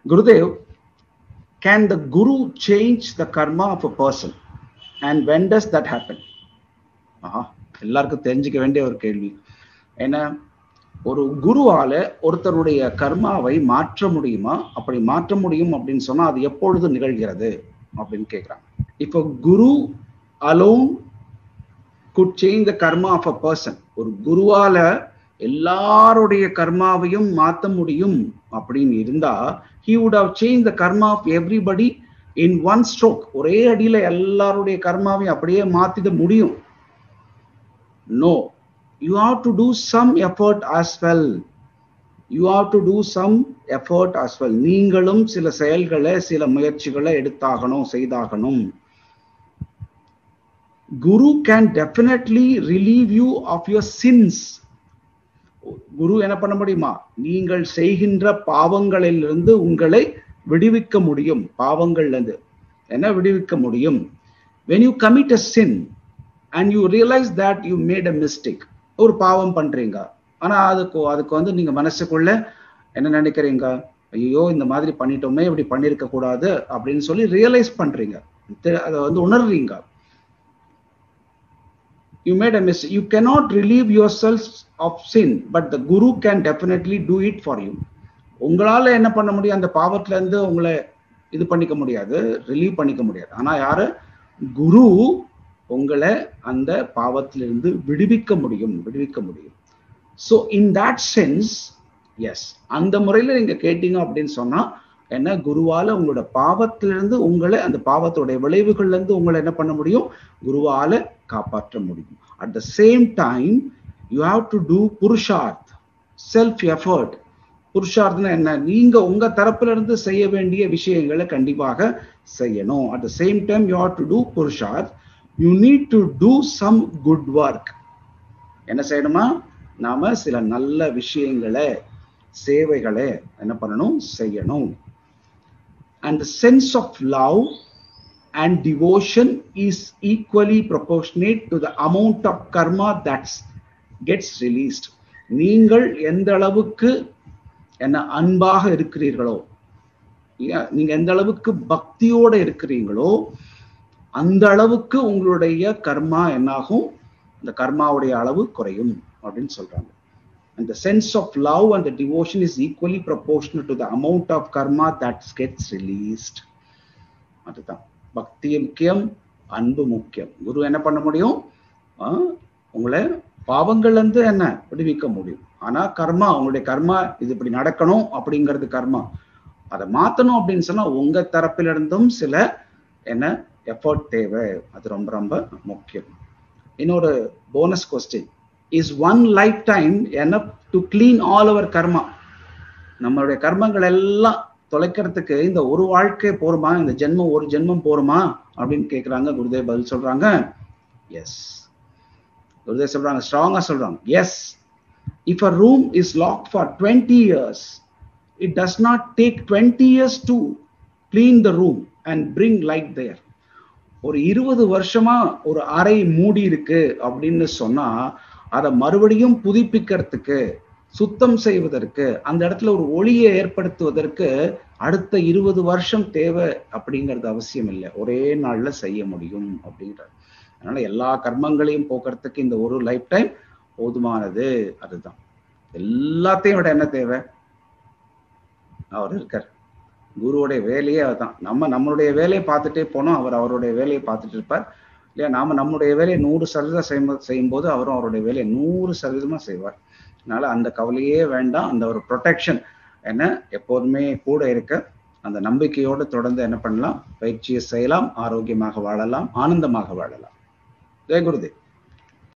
Gurudev, can the guru change the karma of a person? And when does that happen? ஆஹா எல்லாருக்கும் தெரிஞ்சுக்க வேண்டிய ஒரு கேள்வி ஏன்னா ஒரு குருவால ஒருத்தருடைய கர்மாவை மாற்ற முடியுமா அப்படி மாற்ற முடியும் அப்படின்னு சொன்னா அது எப்பொழுது நிகழ்கிறது அப்படின்னு கேக்குறாங்க இப்போ guru alone could change the karma of a person ஒரு குருவால எல்லாருடைய கர்மாவையும் மாத்த முடியும் அப்படின்னு இருந்தா he would have change the karma of everybody in one stroke ஒரே அடியில எல்லாருடைய கர்மாவையும் அப்படியே மாத்திட முடியும் no you have to do some effort as well you have to do some effort as well நீங்களும் சில செயல்களை சில முயற்சிகளை எடுத்தாகணும் செய்தாகணும் guru can definitely relieve you of your since குரு என்ன பண்ண முடியுமா நீங்கள் செய்கின்ற பாவங்களிலிருந்து உங்களை விடுவிக்க முடியும் பாவங்கள்ல இருந்து என்ன விடுவிக்க முடியும் when you commit a sin and you realize that you made a mistake ஒரு பாவம் பண்றீங்க ஆனா அதுக்கு அதுக்கு வந்து நீங்க மனசுக்குள்ள என்ன நினைக்கிறீங்க ஐயோ இந்த மாதிரி பண்ணிட்டோமே இப்படி பண்ணிருக்க கூடாது அப்படின்னு சொல்லி ரியலைஸ் பண்றீங்க அதை வந்து உணர்றீங்க you made a mistake you cannot relieve yourself of sin but the guru can definitely do it for you உங்களால என்ன பண்ண முடியும் அந்த பாவத்துல இருந்து உங்களை இது பண்ணிக்க முடியாது ரிலீவ் பண்ணிக்க முடியாது ஆனா யாரு குரு உங்களை அந்த பாவத்திலிருந்து விடுவிக்க முடியும் விடுவிக்க முடியும் so in that sense yes அந்த முறையில நீங்க கேட்டீங்க அப்படின்னு சொன்னா என்ன குருவால உங்களோட பாவத்திலிருந்து உங்களை அந்த பாவத்துடைய விளைவுகள்ல இருந்து உங்களை என்ன பண்ண முடியும் குருவால காப்பாற்ற முடியும் at the same time you have to do purushartha self effort புருஷார்த்தம்னா என்ன நீங்க உங்க தரப்புல இருந்து செய்ய வேண்டிய விஷயங்களை கண்டிப்பாக செய்யணும் at the same time you have to do purushartha you need to do some good work என்ன செய்யணுமா நாம சில நல்ல விஷயங்களை சேவைகளை என்ன பண்ணணும் செய்யணும் and the sense of love and devotion is equally proportionate to the amount of karma that gets released நீங்கள் எந்த அளவுக்கு என்ன அன்பாக இருக்கிறீர்களோ நீங்க எந்த அளவுக்கு பக்தியோட இருக்கிறீங்களோ அந்த அளவுக்கு உங்களுடைய கர்மா என்னாகும் இந்த கர்மாவுடைய அளவு குறையும் அப்படின்னு சொல்றாங்க and the sense of love and the devotion is equally proportional to the amount of karma that gets released அதுதான் பக்தி முக்கியம் அன்பு முக்கியம் குரு என்ன பண்ண முடியும் உங்களை பாவங்கள்ல இருந்து என்ன விடுவிக்க முடியும் ஆனா கர்மா உங்களுடைய கர்மா இது இப்படி நடக்கணும் அப்படிங்கிறது கர்மா அதை மாத்தணும் அப்படின்னு சொன்னா உங்க தரப்பில இருந்தும் சில என்ன எஃபர்ட் தேவை அது ரொம்ப ரொம்ப முக்கியம் இன்னொரு bonus question is one lifetime enough to clean all our karma நம்மளுடைய கர்மங்கள் எல்லாம் தொலைக்கிறதுக்கு இந்த ஒரு வாழ்க்கை போருமா இந்த ஜென்மம் ஒரு ஜென்மம் போருமா அப்படின்னு கேட்குறாங்க குருதேவ் பதில் சொல்றாங்க எஸ் குருதேவ் சொல்றாங்க ஸ்ட்ராங்கா சொல்றாங்க yes if a room is lock for twenty years it does not take twenty years to clean the room and bring light there ஒரு இருபது வருஷமா ஒரு அறை மூடி இருக்கு அப்படின்னு சொன்னா அதை மறுபடியும் புதுப்பிக்கிறதுக்கு சுத்தம் செய்வதற்கு அந்த இடத்துல ஒரு ஒளியை ஏற்படுத்துவதற்கு அடுத்த இருபது வருஷம் தேவை அப்படிங்கிறது அவசியம் இல்லை ஒரே நாள்ல செய்ய முடியும் அப்படின்றார் அதனால எல்லா கர்மங்களையும் போக்குறதுக்கு இந்த ஒரு லைஃப் டைம் போதுமானது அதுதான் எல்லாத்தையும் விட என்ன தேவை அவர் இருக்கார் குருவுடைய வேலையே அதுதான் நம்ம நம்மளுடைய வேலையை பார்த்துட்டே போனோம் அவர் அவருடைய வேலையை பார்த்துட்டு இருப்பார் இல்லையா நாம நம்முடைய வேலையை நூறு சதவீதம் செய்யும் செய்யும்போது அவரும் அவருடைய வேலையை நூறு சதவீதமா செய்வார் அதனால அந்த கவலையே வேண்டாம் அந்த ஒரு ப்ரொடெக்ஷன் என்ன எப்போதுமே கூட இருக்க அந்த நம்பிக்கையோடு தொடர்ந்து என்ன பண்ணலாம் பயிற்சியை செய்யலாம் ஆரோக்கியமாக வாழலாம் ஆனந்தமாக வாழலாம் ஜெய குருதேவ்